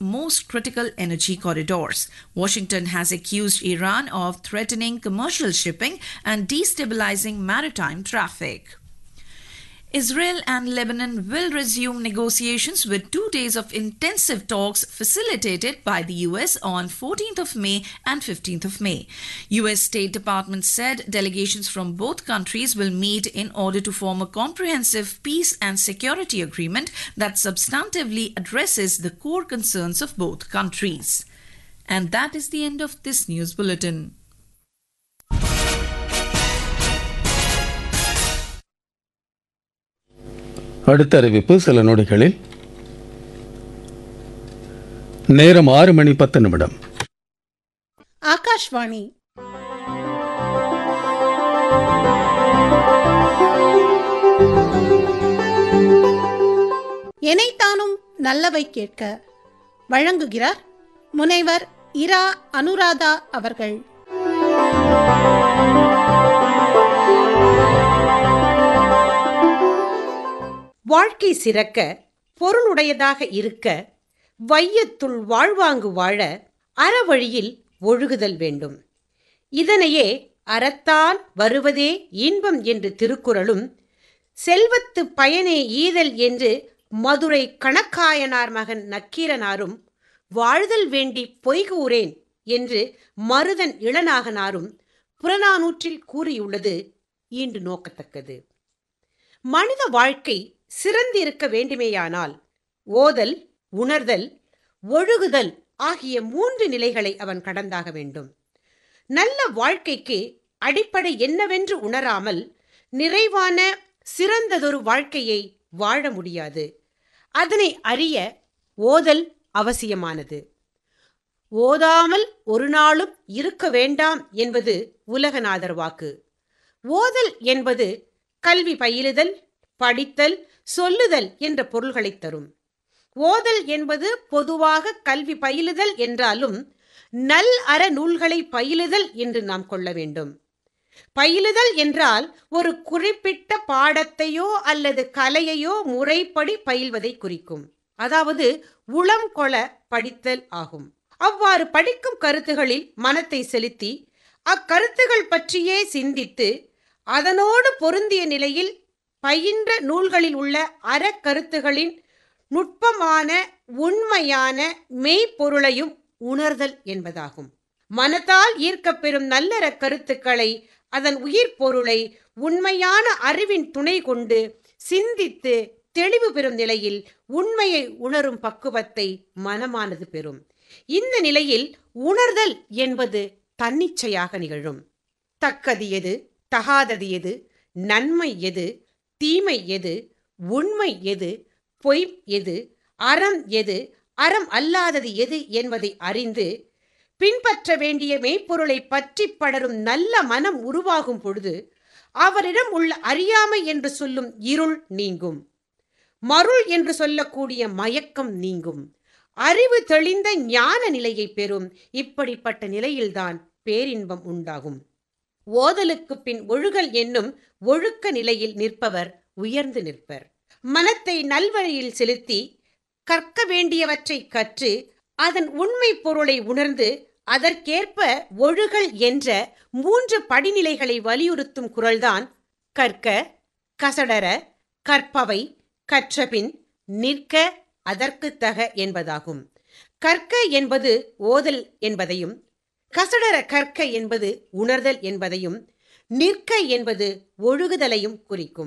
most critical energy corridors. Washington has accused Iran of threatening commercial shipping and destabilizing maritime traffic. Israel and Lebanon will resume negotiations with two days of intensive talks facilitated by the US on 14th of May and 15th of May. US State Department said delegations from both countries will meet in order to form a comprehensive peace and security agreement that substantively addresses the core concerns of both countries. And that is the end of this news bulletin. அடுத்த அறிவிப்பு சில நொடிகளில் நேரம் ஆறு மணி பத்து நிமிடம் ஆகாஷ்வாணி எனைத்தானும் நல்லவை கேட்க வழங்குகிறார் முனைவர் இரா அனுராதா அவர்கள் வாழ்க்கை சிறக்க பொருளுடையதாக இருக்க வையத்துள் வாழ்வாங்கு வாழ அறவழியில் ஒழுகுதல் வேண்டும் இதனையே அறத்தால் வருவதே இன்பம் என்று திருக்குறளும் செல்வத்து பயனே ஈதல் என்று மதுரை கணக்காயனார் மகன் நக்கீரனாரும் வாழ்தல் வேண்டி பொய்கூறேன் என்று மருதன் இளநாகனாரும் புறநானூற்றில் கூறியுள்ளது ஈண்டு நோக்கத்தக்கது மனித வாழ்க்கை சிறந்திருக்க வேண்டுமேயானால் ஓதல் உணர்தல் ஒழுகுதல் ஆகிய மூன்று நிலைகளை அவன் கடந்தாக வேண்டும் நல்ல வாழ்க்கைக்கு அடிப்படை என்னவென்று உணராமல் நிறைவான சிறந்ததொரு வாழ்க்கையை வாழ முடியாது அதனை அறிய ஓதல் அவசியமானது ஓதாமல் ஒரு நாளும் இருக்க வேண்டாம் என்பது உலகநாதர் வாக்கு ஓதல் என்பது கல்வி பயிலுதல் படித்தல் சொல்லுதல் என்ற பொருள்களைத் தரும் ஓதல் என்பது பொதுவாக கல்வி பயிலுதல் என்றாலும் நல் அற நூல்களை பயிலுதல் என்று நாம் கொள்ள வேண்டும் பயிலுதல் என்றால் ஒரு குறிப்பிட்ட பாடத்தையோ அல்லது கலையையோ முறைப்படி பயில்வதை குறிக்கும் அதாவது உளம் கொள படித்தல் ஆகும் அவ்வாறு படிக்கும் கருத்துகளில் மனத்தை செலுத்தி அக்கருத்துகள் பற்றியே சிந்தித்து அதனோடு பொருந்திய நிலையில் பயின்ற நூல்களில் உள்ள அறக்கருத்துகளின் நுட்பமான உண்மையான மெய்ப்பொருளையும் உணர்தல் என்பதாகும் மனத்தால் ஈர்க்கப்பெறும் நல்லற கருத்துக்களை அதன் உயிர் பொருளை உண்மையான அறிவின் துணை கொண்டு சிந்தித்து தெளிவு பெறும் நிலையில் உண்மையை உணரும் பக்குவத்தை மனமானது பெறும் இந்த நிலையில் உணர்தல் என்பது தன்னிச்சையாக நிகழும் தக்கது எது தகாதது எது நன்மை எது தீமை எது உண்மை எது பொய் எது அறம் எது அறம் அல்லாதது எது என்பதை அறிந்து பின்பற்ற வேண்டிய மெய்ப்பொருளை பற்றி படரும் நல்ல மனம் உருவாகும் பொழுது அவரிடம் உள்ள அறியாமை என்று சொல்லும் இருள் நீங்கும் மருள் என்று சொல்லக்கூடிய மயக்கம் நீங்கும் அறிவு தெளிந்த ஞான நிலையை பெறும் இப்படிப்பட்ட நிலையில்தான் பேரின்பம் உண்டாகும் ஓதலுக்கு பின் ஒழுகல் என்னும் ஒழுக்க நிலையில் நிற்பவர் உயர்ந்து நிற்பர் மனத்தை நல்வழியில் செலுத்தி கற்க வேண்டியவற்றை கற்று அதன் உண்மை பொருளை உணர்ந்து அதற்கேற்ப ஒழுகல் என்ற மூன்று படிநிலைகளை வலியுறுத்தும் குரல்தான் கற்க கசடர கற்பவை கற்றபின் நிற்க அதற்கு தக என்பதாகும் கற்க என்பது ஓதல் என்பதையும் கசடர கற்க என்பது உணர்தல் என்பதையும் நிற்க என்பது ஒழுகுதலையும் குறிக்கும்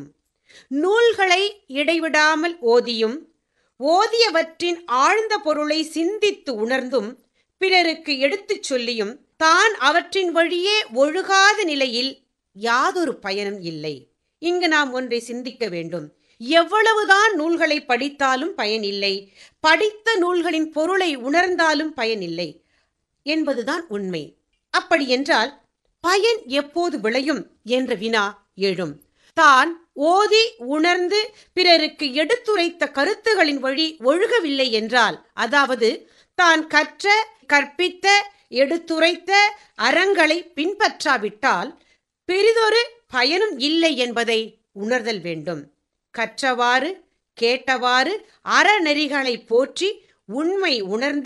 நூல்களை இடைவிடாமல் ஓதியும் ஓதியவற்றின் ஆழ்ந்த பொருளை சிந்தித்து உணர்ந்தும் பிறருக்கு எடுத்துச் சொல்லியும் தான் அவற்றின் வழியே ஒழுகாத நிலையில் யாதொரு பயனும் இல்லை இங்கு நாம் ஒன்றை சிந்திக்க வேண்டும் எவ்வளவுதான் நூல்களை படித்தாலும் பயனில்லை படித்த நூல்களின் பொருளை உணர்ந்தாலும் பயனில்லை என்பதுதான் உண்மை அப்படி என்றால் பயன் எப்போது விளையும் என்ற வினா எழும் தான் ஓதி உணர்ந்து பிறருக்கு எடுத்துரைத்த கருத்துகளின் வழி ஒழுகவில்லை என்றால் அதாவது தான் கற்ற கற்பித்த எடுத்துரைத்த அறங்களை பின்பற்றாவிட்டால் பெரிதொரு பயனும் இல்லை என்பதை உணர்தல் வேண்டும் கற்றவாறு கேட்டவாறு அறநெறிகளை போற்றி உண்மை உணர்ந்து